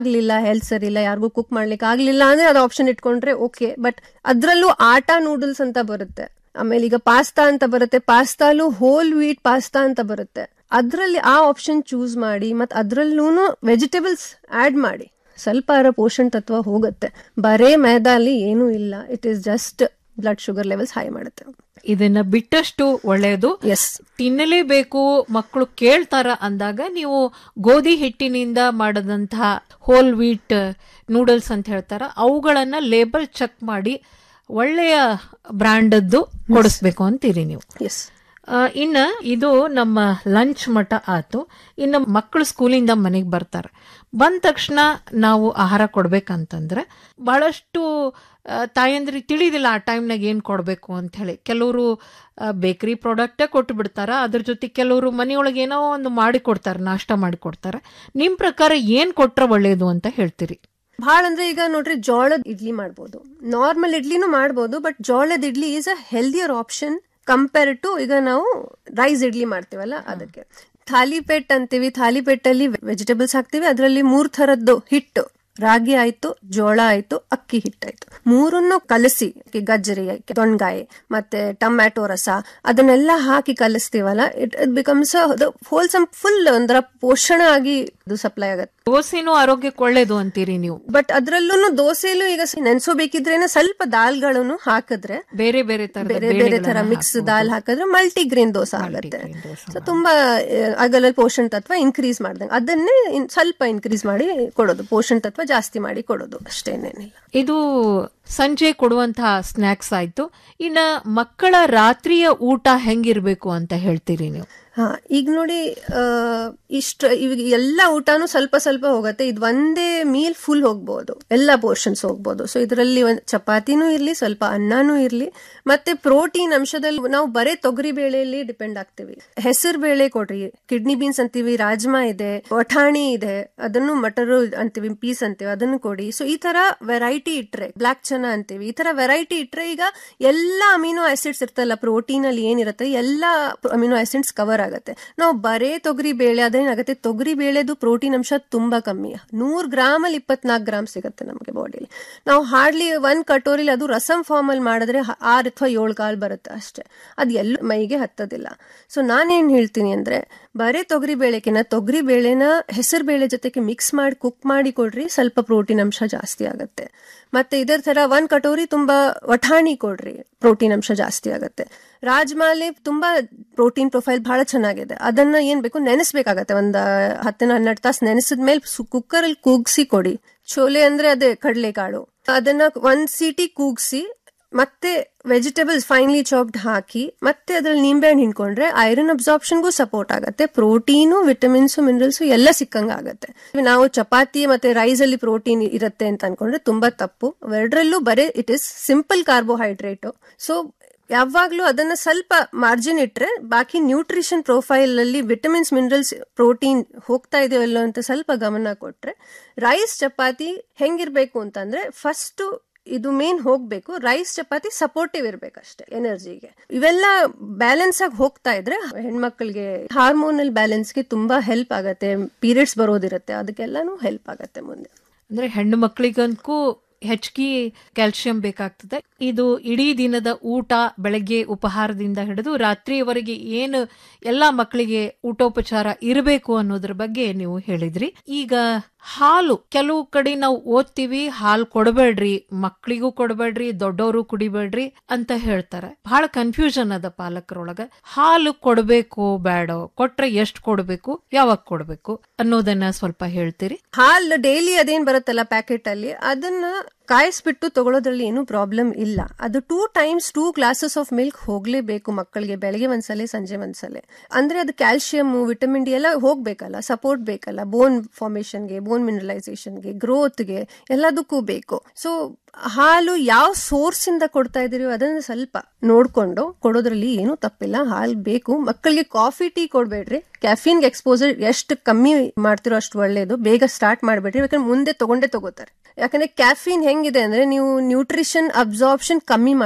ಆಗ್ಲಿಲ್ಲ ಹೆಲ್ತ್ ಸರಿ ಇಲ್ಲ ಯಾರಿಗೂ ಕುಕ್ ಮಾಡ್ಲಿಕ್ಕೆ ಆಗ್ಲಿಲ್ಲ ಅಂದ್ರೆ ಅದು ಆಪ್ಷನ್ ಇಟ್ಕೊಂಡ್ರೆ ಓಕೆ ಬಟ್ ಅದ್ರಲ್ಲೂ ಆಟಾ ನೂಡಲ್ಸ್ ಅಂತ ಬರುತ್ತೆ ಆಮೇಲೆ ಈಗ ಪಾಸ್ತಾ ಅಂತ ಬರುತ್ತೆ ಪಾಸ್ತಾಲು ಹೋಲ್ ವೀಟ್ ಪಾಸ್ತಾ ಅಂತ ಬರುತ್ತೆ ಅದ್ರಲ್ಲಿ ಆ ಆಪ್ಷನ್ ಚೂಸ್ ಮಾಡಿ ಮತ್ ಅದ್ರಲ್ಲೂ ವೆಜಿಟೇಬಲ್ಸ್ ಆಡ್ ಮಾಡಿ ಸ್ವಲ್ಪ ಅದರ ಪೋಷಣ ತತ್ವ ಹೋಗುತ್ತೆ ಬರೇ ಮೈದಾ ಅಲ್ಲಿ ಏನೂ ಇಲ್ಲ it is just blood sugar levels high ಮಾಡುತ್ತೆ ಇದನ್ನ ಬಿಟ್ಟಷ್ಟು ಒಳ್ಳೆಯದು ಎಸ್ ತಿನ್ನಲೇಬೇಕು ಮಕ್ಕಳು ಕೇಳ್ತಾರ ಅಂದಾಗ ನೀವು ಗೋಧಿ ಹಿಟ್ಟಿನಿಂದ ಮಾಡದಂತಹ ಹೋಲ್ ವೀಟ್ ನೂಡಲ್ಸ್ ಅಂತ ಹೇಳ್ತಾರ ಅವುಗಳನ್ನ ಲೇಬಲ್ ಚೆಕ್ ಮಾಡಿ ಒಳ್ಳೆಯ ಬ್ರ್ಯಾಂಡದ್ದು ಕೊಡಿಸ್ಬೇಕು ಅಂತೀರಿ ನೀವು ಎಸ್ ಆ, ಇನ್ನ ಇದು ನಮ್ಮ ಲಂಚ್ ಮಠ ಆತು ಇನ್ನು ಮಕ್ಕಳು ಸ್ಕೂಲಿಂದ ಮನೆಗೆ ಬರ್ತಾರೆ ಬಂದ ತಕ್ಷಣ ನಾವು ಆಹಾರ ಕೊಡ್ಬೇಕಂತಂದ್ರೆ ಬಹಳಷ್ಟು ಆ, ತಾಯಂದ್ರಿಗೆ ತಿಳಿದಿಲ್ಲ ಆ ಟೈಮ್ನಾಗ ಏನು ಕೊಡಬೇಕು ಅಂತ ಹೇಳಿ ಕೆಲವರು ಬೇಕರಿ ಪ್ರಾಡಕ್ಟೇ ಕೊಟ್ಟು ಬಿಡ್ತಾರ ಅದ್ರ ಜೊತೆ ಕೆಲವರು ಮನೆಯೊಳಗೆ ಏನೋ ಒಂದು ಮಾಡಿ ಕೊಡ್ತಾರೆ ನಾಷ್ಟ ಮಾಡಿ ಕೊಡ್ತಾರೆ ನಿಮ್ಮ ಪ್ರಕಾರ ಏನು ಕೊಟ್ರೆ ಒಳ್ಳೆಯದು ಅಂತ ಹೇಳ್ತೀರಿ ಭಾಳ ಅಂದ್ರೆ ಈಗ ನೋಡ್ರಿ ಜೋಳದ ಇಡ್ಲಿ ಮಾಡ್ಬೋದು ನಾರ್ಮಲ್ ಇಡ್ಲಿನೂ ಮಾಡ್ಬೋದು ಬಟ್ ಜೋಳದ idli is a healthier option compare to ಈಗ ನಾವು ರೈಸ್ ಇಡ್ಲಿ ಮಾಡ್ತೀವಲ್ಲ ಅದಕ್ಕೆ ಥಾಲಿಪೇಟ್ ಅಂತೀವಿ ಥಾಲಿಪೇಟಲ್ಲಿ ವೆಜಿಟೇಬಲ್ಸ್ ಹಾಕ್ತಿವಿ ಅದರಲ್ಲಿ ಮೂರ್ ಥರದ್ದು ಹಿಟ್ಟು ರಾಗಿ ಆಯ್ತು ಜೋಳ ಆಯ್ತು ಅಕ್ಕಿ ಹಿಟ್ಟಾಯ್ತು ಮೂರನ್ನು ಕಲಸಿ ಗಜ್ಜರಿ ತೊಣ್ಗಾಯಿ ಮತ್ತೆ ಟೊಮ್ಯಾಟೊ ರಸ ಅದನ್ನೆಲ್ಲ ಹಾಕಿ ಕಲಿಸ್ತೀವಲ್ಲ it it becomes wholesome full ಒಂಥರ ಪೋಷಣ ಆಗಿ ಅದು ಸಪ್ಲೈ ಆಗತ್ತೆ ದೋಸೆನೂ ಆರೋಗ್ಯಕ್ಕೆ ಒಳ್ಳೇದು ಅಂತೀರಿ ನೀವು ಬಟ್ ಅದ್ರಲ್ಲೂ ದೋಸೆಲೂ ಈಗ ನೆನ್ಸೋಬೇಕಿದ್ರೇನೆ ಸ್ವಲ್ಪ ದಾಲ್ಗಳನ್ನು ಹಾಕಿದ್ರೆ ಬೇರೆ ಬೇರೆ ತರದ ಬೇರೆ ಬೇರೆ ತರ ಮಿಕ್ಸ್ ದಾಲ್ ಹಾಕಿದ್ರೆ ಮಲ್ಟಿ ಗ್ರೇನ್ ದೋಸೆ ಆಗುತ್ತೆ ಸೊ ತುಂಬಾ ಅದರಲ್ಲಿ ಪೋಷಣ ತತ್ವ ಇನ್ಕ್ರೀಸ್ ಮಾಡ್ದಂಗೆ ಅದನ್ನೇ ಇನ್- ಸ್ವಲ್ಪ ಇನ್ಕ್ರೀಸ್ ಮಾಡಿ ಕೊಡೋದು ಪೋಷಣ ತತ್ವ ಜಾಸ್ತಿ ಮಾಡಿ ಕೊಡೋದು ಅಷ್ಟೇನೇನಿಲ್ಲ ಇದು ಸಂಜೆ ಕೊಡುವಂತಹ ಸ್ನಾಕ್ಸ್ ಆಯ್ತು ಇನ್ನ ಮಕ್ಕಳ ರಾತ್ರಿಯ ಊಟ ಹೆಂಗಿರ್ಬೇಕು ಅಂತ ಹೇಳ್ತೀರಿ ನೀವು ಹಾ ಈಗ ನೋಡಿ ಆ, ಇಷ್ಟ ಇವಾಗ ಎಲ್ಲ ಊಟನೂ ಸ್ವಲ್ಪ ಸ್ವಲ್ಪ ಹೋಗತ್ತೆ ಇದು ಒಂದೇ ಮೀಲ್ ಫುಲ್ ಹೋಗ್ಬೋದು ಎಲ್ಲ ಪೋರ್ಷನ್ಸ್ ಹೋಗ್ಬೋದು ಸೊ ಇದರಲ್ಲಿ ಒಂದ್ ಚಪಾತಿನೂ ಇರ್ಲಿ ಸ್ವಲ್ಪ ಅನ್ನನೂ ಇರ್ಲಿ ಮತ್ತೆ ಪ್ರೋಟೀನ್ ಅಂಶದಲ್ಲಿ ನಾವು ಬರೇ ತೊಗರಿ ಬೇಳೆಯಲ್ಲಿ ಡಿಪೆಂಡ್ ಆಗ್ತೀವಿ ಹೆಸರು ಬೇಳೆ ಕೊಡ್ರಿ ಕಿಡ್ನಿ ಬೀನ್ಸ್ ಅಂತೀವಿ ರಾಜ್ಮಾ ಇದೆ ವಠಾಣಿ ಇದೆ ಅದನ್ನು ಮಟರು ಅಂತೀವಿ ಪೀಸ್ ಅಂತೀವಿ ಅದನ್ನು ಕೊಡಿ ಸೊ ಈ ತರ ವೆರೈಟಿ ಇಟ್ರೆ ಬ್ಲಾಕ್ ಚನ ಅಂತೀವಿ ಈ ತರ ವೆರೈಟಿ ಇಟ್ರೆ ಈಗ ಎಲ್ಲ ಅಮಿನೋ ಆಸಿಡ್ಸ್ ಇರ್ತಲ್ಲ ಪ್ರೋಟೀನ್ ಅಲ್ಲಿ ಏನಿರುತ್ತೆ ಎಲ್ಲ ಅಮಿನೋ ಆಸಿಡ್ಸ್ ಕವರ್ ಆಗುತ್ತೆ ನಾವು ಬರೇ ತೊಗರಿ ಬೇಳೆ ಅದೇನಾಗುತ್ತೆ ತೊಗರಿ ಬೇಳೆದು ಪ್ರೋಟೀನ್ ಅಂಶ ತುಂಬಾ ಕಮ್ಮಿ ನೂರ್ ಗ್ರಾಮ್ ಅಲ್ಲಿ ಇಪ್ಪತ್ನಾಲ್ಕು ಗ್ರಾಮ್ ಸಿಗುತ್ತೆ ನಮಗೆ ಬಾಡಿಲಿ ನಾವು ಹಾರ್ಡ್ಲಿ ಒಂದ್ ಕಟೋರಿಲಿ ಅದು ರಸಂ ಫಾರ್ಮ್ ಅಲ್ಲಿ ಮಾಡಿದ್ರೆ ಹ- ಆರ್ ಅಥವಾ ಏಳು ಕಾಲ್ ಬರುತ್ತೆ ಅಷ್ಟೇ ಅದು ಎಲ್ಲ ಮೈಗೆ ಹತ್ತದಿಲ್ಲ ಸೊ ನಾನೇನ್ ಹೇಳ್ತೀನಿ ಅಂದ್ರೆ ಬರೇ ತೊಗರಿ ಬೇಳೆಕಿನ ತೊಗರಿ ಬೇಳೆನ ಹೆಸರು ಬೇಳೆ ಜೊತೆಗೆ ಮಿಕ್ಸ್ ಮಾಡಿ ಕುಕ್ ಮಾಡಿ ಕೊಡ್ರಿ ಸ್ವಲ್ಪ ಪ್ರೋಟೀನ್ ಅಂಶ ಜಾಸ್ತಿ ಆಗುತ್ತೆ ಮತ್ತೆ ಇದೇ ತರ ಒಂದ್ ಕಟೋರಿ ತುಂಬಾ ವಠಾಣಿ ಕೊಡ್ರಿ ಪ್ರೋಟೀನ್ ಅಂಶ ಜಾಸ್ತಿ ಆಗುತ್ತೆ ರಾಜ್ಮಾಲಿ ತುಂಬಾ ಪ್ರೋಟೀನ್ ಪ್ರೊಫೈಲ್ ಬಹಳ ಚೆನ್ನಾಗಿದೆ ಅದನ್ನ ಏನ್ ಬೇಕು ನೆನೆಸ್ಬೇಕಾಗತ್ತೆ ಒಂದ್ ಹತ್ತನ ಹನ್ನೆರಡು ತಾಸು ನೆನೆಸಿದ ಮೇಲೆ ಕುಕ್ಕರ್ ಅಲ್ಲಿ ಕೂಗ್ಸಿ ಕೊಡಿ ಚೋಲೆ ಅಂದ್ರೆ ಅದೇ ಕಡಲೆಕಾಳು ಅದನ್ನ ಒಂದ್ ಸೀಟಿ ಕೂಗ್ಸಿ ಮತ್ತೆ ವೆಜಿಟೇಬಲ್ಸ್ ಫೈನ್ಲಿ ಚಾಪ್ಡ್ ಹಾಕಿ ಮತ್ತೆ ಅದ್ರಲ್ಲಿ ನಿಂಬೆಹಣ್ಣು ಹಿಂಡ್ಕೊಂಡ್ರೆ ಐರನ್ ಅಬ್ಸಾರ್ಪ್ಷನ್ಗೂ ಸಪೋರ್ಟ್ ಆಗುತ್ತೆ ಪ್ರೋಟೀನು ವಿಟಮಿನ್ಸ್ ಮಿನರಲ್ಸ್ ಎಲ್ಲ ಸಿಕ್ಕಂಗ ಆಗುತ್ತೆ ನಾವು ಚಪಾತಿ ಮತ್ತೆ ರೈಸ್ ಅಲ್ಲಿ ಪ್ರೋಟೀನ್ ಇರುತ್ತೆ ಅಂತ ಅನ್ಕೊಂಡ್ರೆ ತುಂಬಾ ತಪ್ಪು ಎರಡರಲ್ಲೂ ಬರೀ it is simple carbohydrate so ಯಾವಾಗ್ಲೂ ಅದನ್ನ ಸ್ವಲ್ಪ ಮಾರ್ಜಿನ್ ಇಟ್ರೆ ಬಾಕಿ ನ್ಯೂಟ್ರಿಷನ್ ಪ್ರೊಫೈಲ್ ಅಲ್ಲಿ ವಿಟಮಿನ್ಸ್ ಮಿನರಲ್ಸ್ ಪ್ರೋಟೀನ್ ಹೋಗ್ತಾ ಇದೆಯೋ ಇಲ್ಲೋ ಅಂತ ಸ್ವಲ್ಪ ಗಮನ ಕೊಟ್ರೆ ರೈಸ್ ಚಪಾತಿ ಹೆಂಗಿರ್ಬೇಕು ಅಂತಂದ್ರೆ ಫಸ್ಟ್ ಇದು ಮೇನ್ ಹೋಗ್ಬೇಕು ರೈಸ್ ಚಪಾತಿ ಸಪೋರ್ಟಿವ್ ಇರ್ಬೇಕಷ್ಟೇ ಎನರ್ಜಿಗೆ ಇವೆಲ್ಲ ಬ್ಯಾಲೆನ್ಸ್ ಆಗಿ ಹೋಗ್ತಾ ಇದ್ರೆ ಹೆಣ್ಮಕ್ಳಿಗೆ ಹಾರ್ಮೋನಲ್ ಬ್ಯಾಲೆನ್ಸ್ಗೆ ತುಂಬಾ ಹೆಲ್ಪ್ ಆಗತ್ತೆ ಪೀರಿಯಡ್ಸ್ ಬರೋದಿರುತ್ತೆ ಅದಕ್ಕೆಲ್ಲಾನು ಹೆಲ್ಪ್ ಆಗತ್ತೆ ಮುಂದೆ ಅಂದ್ರೆ ಹೆಣ್ಣು ಮಕ್ಕಳಿಗಂತೂ ಹೆಚ್ಚಿಗೆ ಕ್ಯಾಲ್ಸಿಯಂ ಬೇಕಾಗ್ತದೆ ಇದು ಇಡೀ ದಿನದ ಊಟ ಬೆಳಗ್ಗೆ ಉಪಹಾರದಿಂದ ಹಿಡಿದು ರಾತ್ರಿಯವರೆಗೆ ಏನು ಎಲ್ಲಾ ಮಕ್ಕಳಿಗೆ ಊಟೋಪಚಾರ ಇರಬೇಕು ಅನ್ನೋದ್ರ ಬಗ್ಗೆ ನೀವು ಹೇಳಿದ್ರಿ ಈಗ ಹಾಲು ಕೆಲವು ಕಡೆ ನಾವು ಓದ್ತೀವಿ ಹಾಲು ಕೊಡಬೇಡ್ರಿ ಮಕ್ಕಳಿಗೂ ಕೊಡಬೇಡ್ರಿ ದೊಡ್ಡವರು ಕುಡಿಬೇಡ್ರಿ ಅಂತ ಹೇಳ್ತಾರೆ ಬಹಳ ಕನ್ಫ್ಯೂಷನ್ ಅದ ಪಾಲಕರೊಳಗ ಹಾಲು ಕೊಡಬೇಕು ಬೇಡ ಕೊಟ್ರೆ ಎಷ್ಟು ಕೊಡಬೇಕು ಯಾವಾಗ ಕೊಡಬೇಕು ಅನ್ನೋದನ್ನ ಸ್ವಲ್ಪ ಹೇಳ್ತೀರಿ ಹಾಲು ಡೈಲಿ ಅದೇನ್ ಬರುತ್ತಲ್ಲ ಪ್ಯಾಕೆಟ್ ಅಲ್ಲಿ ಅದನ್ನ ಕಾಯಿಸ್ಬಿಟ್ಟು ತಗೊಳ್ಳೋದ್ರಲ್ಲಿ ಏನು ಪ್ರಾಬ್ಲಮ್ ಇಲ್ಲ ಅದು two times two glasses of milk ಹೋಗ್ಲೇಬೇಕು ಮಕ್ಕಳಿಗೆ ಬೆಳಗ್ಗೆ ಒಂದ್ಸಲ ಸಂಜೆ ಒಂದ್ಸಲ ಅಂದ್ರೆ ಅದು ಕ್ಯಾಲ್ಸಿಯಂ ವಿಟಮಿನ್ ಡಿ ಎಲ್ಲ ಹೋಗ್ಬೇಕಲ್ಲ ಸಪೋರ್ಟ್ ಬೇಕಲ್ಲ ಬೋನ್ ಫಾರ್ಮೇಶನ್ಗೆ ಬೋನ್ ಮಿನರಲೈಸೇಷನ್ಗೆ ಗ್ರೋತ್ಗೆ ಎಲ್ಲದಕ್ಕೂ ಬೇಕು ಸೊ ಹಾಲು ಯಾವ ಸೋರ್ಸ್ ಇಂದ ಕೊಡ್ತಾ ಇದೀರೋ ಅದನ್ನ ಸ್ವಲ್ಪ ನೋಡ್ಕೊಂಡು ಕೊಡೋದ್ರಲ್ಲಿ ಏನು ತಪ್ಪಿಲ್ಲ ಹಾಲು ಬೇಕು ಮಕ್ಕಳಿಗೆ ಕಾಫಿ ಟೀ ಕೊಡ್ಬೇಡ್ರಿ ಕ್ಯಾಫೀನ್ ಎಕ್ಸ್ಪೋಸರ್ ಎಷ್ಟು ಕಮ್ಮಿ ಮಾಡ್ತಿರೋ ಅಷ್ಟು ಒಳ್ಳೇದು ಬೇಗ ಸ್ಟಾರ್ಟ್ ಮಾಡ್ಬೇಡ್ರಿ ಯಾಕಂದ್ರೆ ಮುಂದೆ ತಗೊಂಡೇ ತಗೋತಾರೆ ಯಾಕಂದ್ರೆ ಕ್ಯಾಫೀನ್ ಹೆಂಗಿದೆ ಅಂದ್ರೆ ನೀವು ನ್ಯೂಟ್ರಿಷನ್ ಅಬ್ಸಾರ್ಪ್ಷನ್ ಕಮ್ಮಿ ಮಾಡುತ್ತೆ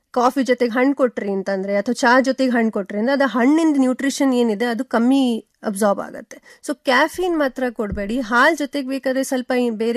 ಕಾಫಿ ಜೊತೆಗೆ ಹಣ್ಣು ಕೊಟ್ರಿ ಅಂತಂದ್ರೆ ಅಥವಾ ಚಹಾ ಜೊತೆಗೆ ಹಣ್ಣು ಕೊಟ್ರಿ ಅಂದ್ರೆ ಅದು ಹಣ್ಣಿಂದ ನ್ಯೂಟ್ರಿಷನ್ ಏನಿದೆ ಅದು ಕಮ್ಮಿ ಅಬ್ಸಾರ್ಬ್ ಆಗುತ್ತೆ ಸೊ ಕ್ಯಾಫೀನ್ ಮಾತ್ರ ಕೊಡಬೇಡಿ ಹಾಲ್ ಜೊತೆಗೆ ಬೇಕಾದ್ರೆ ಸ್ವಲ್ಪ ಈ ಬೇರೆ